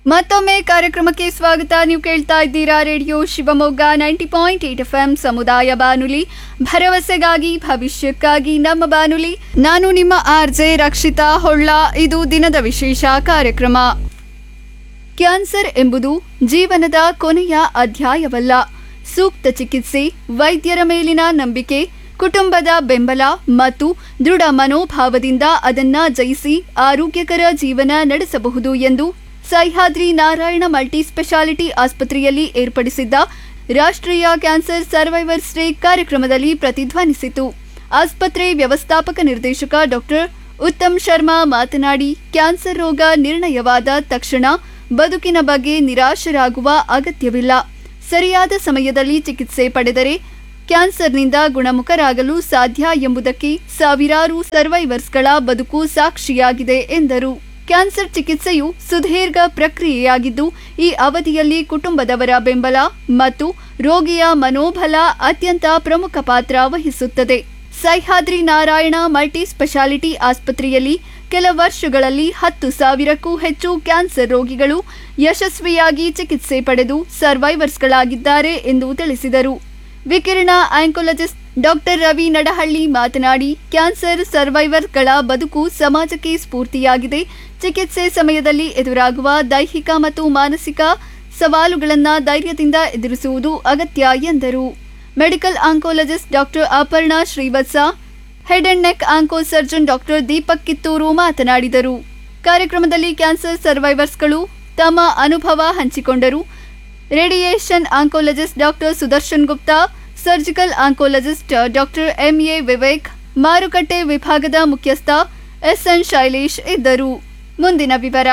ಮತ್ತೊಮ್ಮೆ ಕಾರ್ಯಕ್ರಮಕ್ಕೆ ಸ್ವಾಗತ ನೀವು ಕೇಳ್ತಾ ಇದ್ದೀರಾ radio Shivamogga ninety point eight F M ಸಮುದಾಯ ಬಾನುಲಿ ಭರವಸೆಗಾಗಿ ಭವಿಷ್ಯಕ್ಕಾಗಿ ನಮ್ಮ ಬಾನುಲಿ ನಾನು ನಿಮ್ಮ ಆರ್ ಜೆ ರಕ್ಷಿತಾ ಹೊಳ್ಳ ಇದು ದಿನದ ವಿಶೇಷ ಕಾರ್ಯಕ್ರಮ ಕ್ಯಾನ್ಸರ್ ಎಂಬುದು ಜೀವನದ ಕೊನೆಯ ಅಧ್ಯಾಯವಲ್ಲ ಸೂಕ್ತ ಚಿಕಿತ್ಸೆ ವೈದ್ಯರ ಮೇಲಿನ ನಂಬಿಕೆ ಕುಟುಂಬದ ಬೆಂಬಲ ಮತ್ತು ದೃಢ ಮನೋಭಾವದಿಂದ ಅದನ್ನ ಜಯಿಸಿ ಆರೋಗ್ಯಕರ ಜೀವನ ನಡೆಸಬಹುದು ಎಂದು ಸಹ್ಯಾದ್ರಿ ನಾರಾಯಣ ಮಲ್ಟಿ ಸ್ಪೆಷಾಲಿಟಿ ಆಸ್ಪತ್ರೆಯಲ್ಲಿ ಏರ್ಪಡಿಸಿದ್ದ ರಾಷ್ಟ್ರೀಯ ಕ್ಯಾನ್ಸರ್ ಸರ್ವೈವರ್ಸ್ ಡೇ ಕಾರ್ಯಕ್ರಮದಲ್ಲಿ ಪ್ರತಿಧ್ವನಿಸಿತು ಆಸ್ಪತ್ರೆ ವ್ಯವಸ್ಥಾಪಕ ನಿರ್ದೇಶಕ ಡಾಕ್ಟರ್ ಉತ್ತಮ್ ಶರ್ಮಾ ಮಾತನಾಡಿ ಕ್ಯಾನ್ಸರ್ ರೋಗ ನಿರ್ಣಯವಾದ ತಕ್ಷಣ ಬದುಕಿನ ಬಗ್ಗೆ ನಿರಾಶರಾಗುವ ಅಗತ್ಯವಿಲ್ಲ ಸರಿಯಾದ ಸಮಯದಲ್ಲಿ ಚಿಕಿತ್ಸೆ ಪಡೆದರೆ ಕ್ಯಾನ್ಸರ್ನಿಂದ ಗುಣಮುಖರಾಗಲು ಸಾಧ್ಯ ಎಂಬುದಕ್ಕೆ ಸಾವಿರಾರು ಸರ್ವೈವರ್ಸ್ಗಳ ಬದುಕು ಸಾಕ್ಷಿಯಾಗಿದೆ ಎಂದರು ಕ್ಯಾನ್ಸರ್ ಚಿಕಿತ್ಸೆಯು ಸುದೀರ್ಘ ಪ್ರಕ್ರಿಯೆಯಾಗಿದ್ದು ಈ ಅವಧಿಯಲ್ಲಿ ಕುಟುಂಬದವರ ಬೆಂಬಲ ಮತ್ತು ರೋಗಿಯ ಮನೋಬಲ ಅತ್ಯಂತ ಪ್ರಮುಖ ಪಾತ್ರ ವಹಿಸುತ್ತದೆ ಸಹ್ಯಾದ್ರಿ ನಾರಾಯಣ ಮಲ್ಟಿ ಸ್ಪೆಷಾಲಿಟಿ ಆಸ್ಪತ್ರೆಯಲ್ಲಿ ಕೆಲ ವರ್ಷಗಳಲ್ಲಿ ಹತ್ತು ಸಾವಿರಕ್ಕೂ ಹೆಚ್ಚು ಕ್ಯಾನ್ಸರ್ ರೋಗಿಗಳು ಯಶಸ್ವಿಯಾಗಿ ಚಿಕಿತ್ಸೆ ಪಡೆದು ಸರ್ವೈವರ್ಸ್ಗಳಾಗಿದ್ದಾರೆ ಎಂದು ತಿಳಿಸಿದರು ವಿಕಿರಣ ಆಂಕೋಲಜಿಸ್ಟ್ ಡಾಕ್ಟರ್ ರವಿ ನಡಹಳ್ಳಿ ಮಾತನಾಡಿ ಕ್ಯಾನ್ಸರ್ ಸರ್ವೈವರ್ಗಳ ಬದುಕು ಸಮಾಜಕ್ಕೆ ಸ್ಫೂರ್ತಿಯಾಗಿದೆ ಚಿಕಿತ್ಸೆ ಸಮಯದಲ್ಲಿ ಎದುರಾಗುವ ದೈಹಿಕ ಮತ್ತು ಮಾನಸಿಕ ಸವಾಲುಗಳನ್ನು ಧೈರ್ಯದಿಂದ ಎದುರಿಸುವುದು ಅಗತ್ಯ ಎಂದರು medical oncologist doctor Aparna Srivatsa head and neck onco surgeon doctor Deepak Kittur ಮಾತನಾಡಿದರು ಕಾರ್ಯಕ್ರಮದಲ್ಲಿ ಕ್ಯಾನ್ಸರ್ ಸರ್ವೈವರ್ಸ್ಗಳು ತಮ್ಮ ಅನುಭವ ಹಂಚಿಕೊಂಡರು radiation oncologist doctor Sudarshan Gupta surgical oncologist doctor M A Vivek ಮಾರುಕಟ್ಟೆ ವಿಭಾಗದ ಮುಖ್ಯಸ್ಥ ಎಸ್ಎನ್ ಶೈಲೇಶ್ ಇದ್ದರು ಮುಂದಿನ ವಿವರ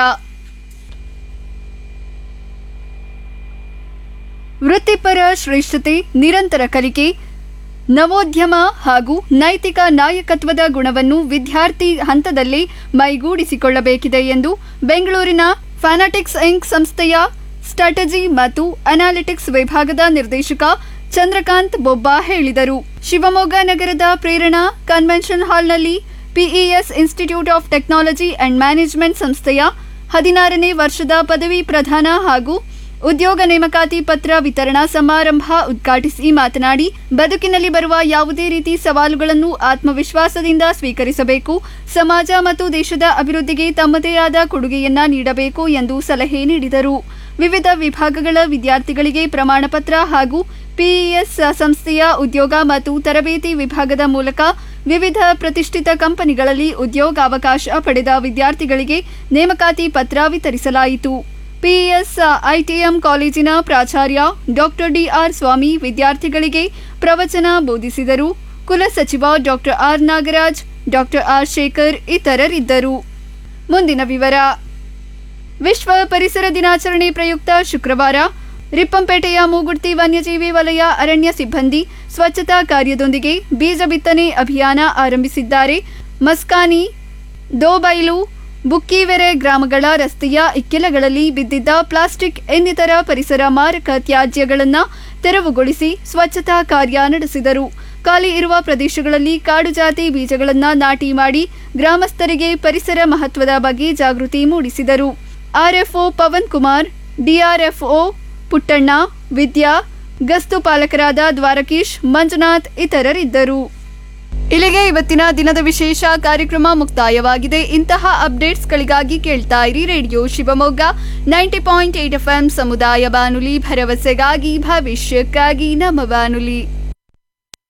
ವೃತ್ತಿಪರ ಶ್ರೇಷ್ಠತೆ ನಿರಂತರ ಕಲಿಕೆ ನವೋದ್ಯಮ ಹಾಗೂ ನೈತಿಕ ನಾಯಕತ್ವದ ಗುಣವನ್ನು ವಿದ್ಯಾರ್ಥಿ ಹಂತದಲ್ಲೇ ಮೈಗೂಡಿಸಿಕೊಳ್ಳಬೇಕಿದೆ ಎಂದು ಬೆಂಗಳೂರಿನ ಫ್ಯಾನಾಟಿಕ್ಸ್ ಇಂಕ್ ಸಂಸ್ಥೆಯ ಸ್ಟ್ರಾಟಜಿ ಮತ್ತು ಅನಾಲಿಟಿಕ್ಸ್ ವಿಭಾಗದ ನಿರ್ದೇಶಕ ಚಂದ್ರಕಾಂತ್ ಬೊಬ್ಬ ಹೇಳಿದರು ಶಿವಮೊಗ್ಗ ನಗರದ ಪ್ರೇರಣಾ ಕನ್ವೆನ್ಷನ್ ಹಾಲ್ನಲ್ಲಿ PES institute of technology and management ಸಂಸ್ಥೆಯ ಹದಿನಾರನೇ ವರ್ಷದ ಪದವಿ ಪ್ರದಾನ ಹಾಗೂ ಉದ್ಯೋಗ ನೇಮಕಾತಿ ಪತ್ರ ವಿತರಣಾ ಸಮಾರಂಭ ಉದ್ಘಾಟಿಸಿ ಮಾತನಾಡಿ ಬದುಕಿನಲ್ಲಿ ಬರುವ ಯಾವುದೇ ರೀತಿ ಸವಾಲುಗಳನ್ನು ಆತ್ಮವಿಶ್ವಾಸದಿಂದ ಸ್ವೀಕರಿಸಬೇಕು ಸಮಾಜ ಮತ್ತು ದೇಶದ ಅಭಿವೃದ್ಧಿಗೆ ತಮ್ಮದೇ ಆದ ಕೊಡುಗೆಯನ್ನ ನೀಡಬೇಕು ಎಂದು ಸಲಹೆ ನೀಡಿದರು ವಿವಿಧ ವಿಭಾಗಗಳ ವಿದ್ಯಾರ್ಥಿಗಳಿಗೆ ಪ್ರಮಾಣ ಪತ್ರ ಹಾಗೂ ಪಿಇಎಸ್ ಸಂಸ್ಥೆಯ ಉದ್ಯೋಗ ಮತ್ತು ತರಬೇತಿ ವಿಭಾಗದ ಮೂಲಕ ವಿವಿಧ ಪ್ರತಿಷ್ಠಿತ ಕಂಪನಿಗಳಲ್ಲಿ ಉದ್ಯೋಗಾವಕಾಶ ಪಡೆದ ವಿದ್ಯಾರ್ಥಿಗಳಿಗೆ ನೇಮಕಾತಿ ಪತ್ರ ವಿತರಿಸಲಾಯಿತು ಪಿಇಎಸ್ ಐಟಿಎಂ ಕಾಲೇಜಿನ ಪ್ರಾಚಾರ್ಯ ಡಾಕ್ಟರ್ ಡಿಆರ್ ಸ್ವಾಮಿ ವಿದ್ಯಾರ್ಥಿಗಳಿಗೆ ಪ್ರವಚನ ಬೋಧಿಸಿದರು ಕುಲಸಚಿವ doctor R Nagaraj doctor R Shekhar ಇತರರಿದ್ದರು ಮುಂದಿನ ವಿವರ ವಿಶ್ವ ಪರಿಸರ ದಿನಾಚರಣೆ ಪ್ರಯುಕ್ತ ಶುಕ್ರವಾರ ರಿಪ್ಪಂಪೇಟೆಯ ಮೂಗುಡ್ತಿ ವನ್ಯಜೀವಿ ವಲಯ ಅರಣ್ಯ ಸಿಬ್ಬಂದಿ ಸ್ವಚ್ಛತಾ ಕಾರ್ಯದೊಂದಿಗೆ ಬೀಜ ಬಿತ್ತನೆ ಅಭಿಯಾನ ಆರಂಭಿಸಿದ್ದಾರೆ ಮಸ್ಕಾನಿ ದೋಬೈಲು ಬುಕ್ಕಿವೆರೆ ಗ್ರಾಮಗಳ ರಸ್ತೆಯ ಇಕ್ಕೆಲಗಳಲ್ಲಿ ಬಿದ್ದಿದ್ದ ಪ್ಲಾಸ್ಟಿಕ್ ಇನ್ನಿತರ ಪರಿಸರ ಮಾರಕ ತ್ಯಾಜ್ಯಗಳನ್ನು ತೆರವುಗೊಳಿಸಿ ಸ್ವಚ್ಛತಾ ಕಾರ್ಯ ನಡೆಸಿದರು ಖಾಲಿ ಇರುವ ಪ್ರದೇಶಗಳಲ್ಲಿ ಕಾಡು ಜಾತಿ ಬೀಜಗಳನ್ನು ನಾಟಿ ಮಾಡಿ ಗ್ರಾಮಸ್ಥರಿಗೆ ಪರಿಸರ ಮಹತ್ವದ ಬಗ್ಗೆ ಜಾಗೃತಿ ಮೂಡಿಸಿದರು ಆರ್ಎಫ್ಒ ಪವನ್ ಕುಮಾರ್ ಡಿಆರ್ಎಫ್ಒ ಪುಟ್ಟಣ್ಣ ವಿದ್ಯಾ ಗಸ್ತು ಪಾಲಕರಾದ ದ್ವಾರಕೀಶ್ ಮಂಜುನಾಥ್ ಇತರರಿದ್ದರು ಇಲ್ಲಿಗೆ ಇವತ್ತಿನ ದಿನದ ವಿಶೇಷ ಕಾರ್ಯಕ್ರಮ ಮುಕ್ತಾಯವಾಗಿದೆ ಇಂತಹ ಅಪ್ಡೇಟ್ಸ್ಗಳಿಗಾಗಿ ಕೇಳ್ತಾ ಇರಿ radio Shivamogga ninety point eight F ಸಮುದಾಯ ಬಾನುಲಿ ಭರವಸೆಗಾಗಿ ಭವಿಷ್ಯಕ್ಕಾಗಿ ನಮ್ಮ ಬಾನುಲಿ